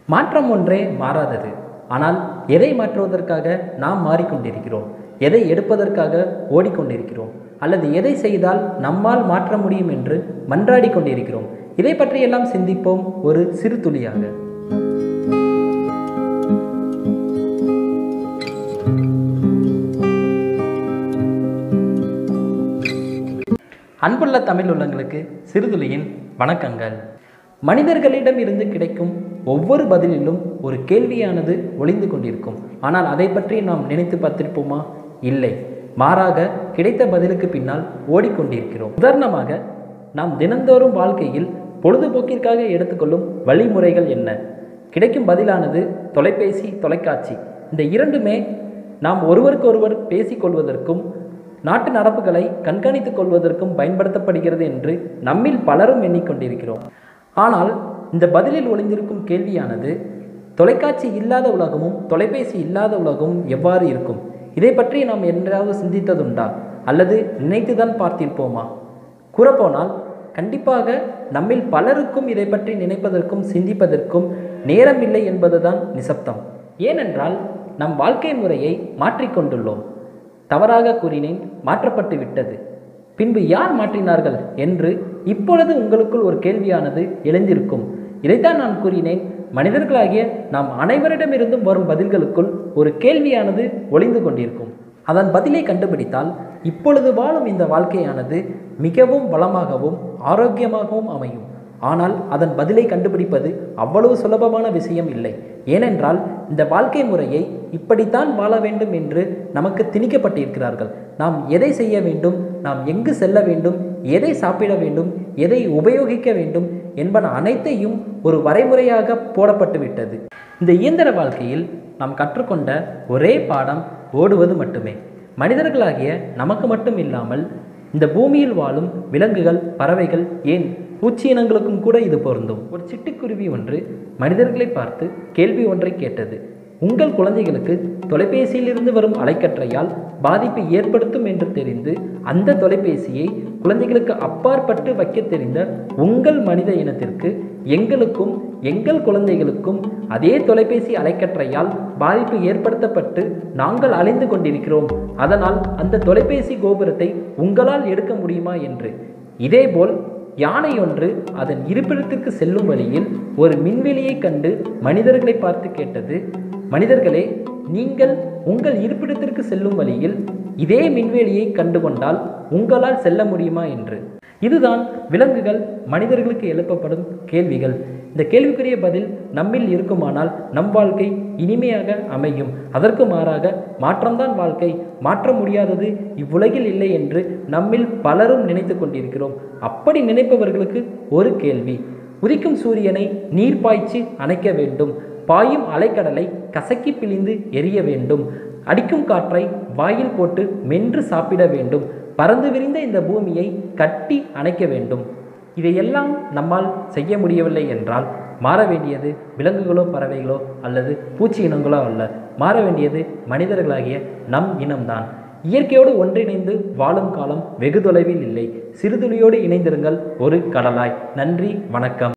மாற்றம் ஒன்றே மாறாதது ஆனால் எதை மாற்றுவதற்காக நாம் மாறிக்கொண்டிருக்கிறோம் எதை எடுப்பதற்காக ஓடிக்கொண்டிருக்கிறோம் அல்லது எதை செய்தால் நம்மால் மாற்ற முடியும் என்று மன்றாடி கொண்டிருக்கிறோம் இதை பற்றியெல்லாம் சிந்திப்போம் ஒரு சிறு துளியாக அன்புள்ள தமிழ் உள்ளங்களுக்கு சிறுதுளியின் வணக்கங்கள் மனிதர்களிடம் இருந்து கிடைக்கும் ஒவ்வொரு பதிலிலும் ஒரு கேள்வியானது ஒளிந்து கொண்டிருக்கும் ஆனால் அதை பற்றி நாம் நினைத்து பார்த்திருப்போமா இல்லை மாறாக கிடைத்த பதிலுக்கு பின்னால் ஓடிக்கொண்டிருக்கிறோம் உதாரணமாக நாம் தினந்தோறும் வாழ்க்கையில் பொழுதுபோக்கிற்காக எடுத்துக்கொள்ளும் வழிமுறைகள் என்ன கிடைக்கும் பதிலானது தொலைபேசி தொலைக்காட்சி இந்த இரண்டுமே நாம் ஒருவருக்கொருவர் பேசிக்கொள்வதற்கும் நாட்டு நடப்புகளை கண்காணித்துக் கொள்வதற்கும் பயன்படுத்தப்படுகிறது என்று நம்மில் பலரும் எண்ணிக்கொண்டிருக்கிறோம் ஆனால் இந்த பதிலில் ஒளிந்திருக்கும் கேள்வியானது தொலைக்காட்சி இல்லாத உலகமும் தொலைபேசி இல்லாத உலகமும் எவ்வாறு இருக்கும் இதை பற்றி நாம் என்றாவது சிந்தித்ததுண்டா அல்லது நினைத்துதான் பார்த்திருப்போமா கூறப்போனால் கண்டிப்பாக நம்மில் பலருக்கும் இதை பற்றி நினைப்பதற்கும் சிந்திப்பதற்கும் நேரமில்லை என்பதுதான் நிசப்தம் ஏனென்றால் நம் வாழ்க்கை முறையை மாற்றிக்கொண்டுள்ளோம் தவறாக கூறினேன் மாற்றப்பட்டு விட்டது பின்பு யார் மாற்றினார்கள் என்று இப்பொழுது உங்களுக்குள் ஒரு கேள்வியானது எழுந்திருக்கும் இதைத்தான் நான் கூறினேன் மனிதர்களாகிய நாம் அனைவரிடமிருந்தும் வரும் பதில்களுக்குள் ஒரு கேள்வியானது ஒளிந்து கொண்டிருக்கும் அதன் பதிலை கண்டுபிடித்தால் இப்பொழுது வாழும் இந்த வாழ்க்கையானது மிகவும் வளமாகவும் ஆரோக்கியமாகவும் அமையும் ஆனால் அதன் பதிலை கண்டுபிடிப்பது அவ்வளவு சுலபமான விஷயம் இல்லை ஏனென்றால் இந்த வாழ்க்கை முறையை இப்படித்தான் வாழ வேண்டும் என்று நமக்கு திணிக்கப்பட்டிருக்கிறார்கள் நாம் எதை செய்ய வேண்டும் நாம் எங்கு செல்ல வேண்டும் எதை சாப்பிட வேண்டும் எதை உபயோகிக்க வேண்டும் என்பன அனைத்தையும் ஒரு வரைமுறையாக போடப்பட்டு விட்டது இந்த இயந்திர வாழ்க்கையில் நாம் கற்றுக்கொண்ட ஒரே பாடம் ஓடுவது மட்டுமே மனிதர்களாகிய நமக்கு மட்டும் இல்லாமல் இந்த பூமியில் வாழும் விலங்குகள் பறவைகள் ஏன் பூச்சி இனங்களுக்கும் கூட இது பொருந்தும் ஒரு சிட்டுக்குருவி ஒன்று மனிதர்களை பார்த்து கேள்வி ஒன்றை கேட்டது உங்கள் குழந்தைகளுக்கு தொலைபேசியிலிருந்து வரும் அலைக்கற்றையால் பாதிப்பு ஏற்படுத்தும் என்று தெரிந்து அந்த தொலைபேசியை குழந்தைகளுக்கு அப்பாற்பட்டு வைக்க தெரிந்த உங்கள் மனித இனத்திற்கு எங்களுக்கும் எங்கள் குழந்தைகளுக்கும் அதே தொலைபேசி அலைக்கற்றையால் பாதிப்பு ஏற்படுத்தப்பட்டு நாங்கள் அழிந்து கொண்டிருக்கிறோம் அதனால் அந்த தொலைபேசி கோபுரத்தை உங்களால் எடுக்க முடியுமா என்று இதேபோல் யானை ஒன்று அதன் இருப்பிடத்திற்கு செல்லும் வழியில் ஒரு மின்வெளியை கண்டு மனிதர்களை பார்த்து கேட்டது மனிதர்களே நீங்கள் உங்கள் இருப்பிடத்திற்கு செல்லும் வழியில் இதே மின்வெளியை கண்டுகொண்டால் உங்களால் செல்ல முடியுமா என்று இதுதான் விலங்குகள் மனிதர்களுக்கு எழுப்பப்படும் கேள்விகள் இந்த கேள்விக்குரிய பதில் நம்மில் இருக்குமானால் நம் வாழ்க்கை இனிமையாக அமையும் அதற்கு மாறாக மாற்றம்தான் வாழ்க்கை மாற்ற முடியாதது இவ்வுலகில் இல்லை என்று நம்மில் பலரும் நினைத்து கொண்டிருக்கிறோம் அப்படி நினைப்பவர்களுக்கு ஒரு கேள்வி உதிக்கும் சூரியனை நீர் பாய்ச்சி அணைக்க வேண்டும் பாயும் அலைக்கடலை கசக்கி பிழிந்து எரிய வேண்டும் அடிக்கும் காற்றை வாயில் போட்டு மென்று சாப்பிட வேண்டும் பறந்து விரிந்த இந்த பூமியை கட்டி அணைக்க வேண்டும் இதையெல்லாம் நம்மால் செய்ய முடியவில்லை என்றால் மாற வேண்டியது விலங்குகளோ பறவைகளோ அல்லது பூச்சி இனங்களோ அல்ல மாற வேண்டியது மனிதர்களாகிய நம் இனம்தான் இயற்கையோடு ஒன்றிணைந்து வாழும் காலம் வெகு தொலைவில் இல்லை சிறுதுளியோடு இணைந்திருங்கள் ஒரு கடலாய் நன்றி வணக்கம்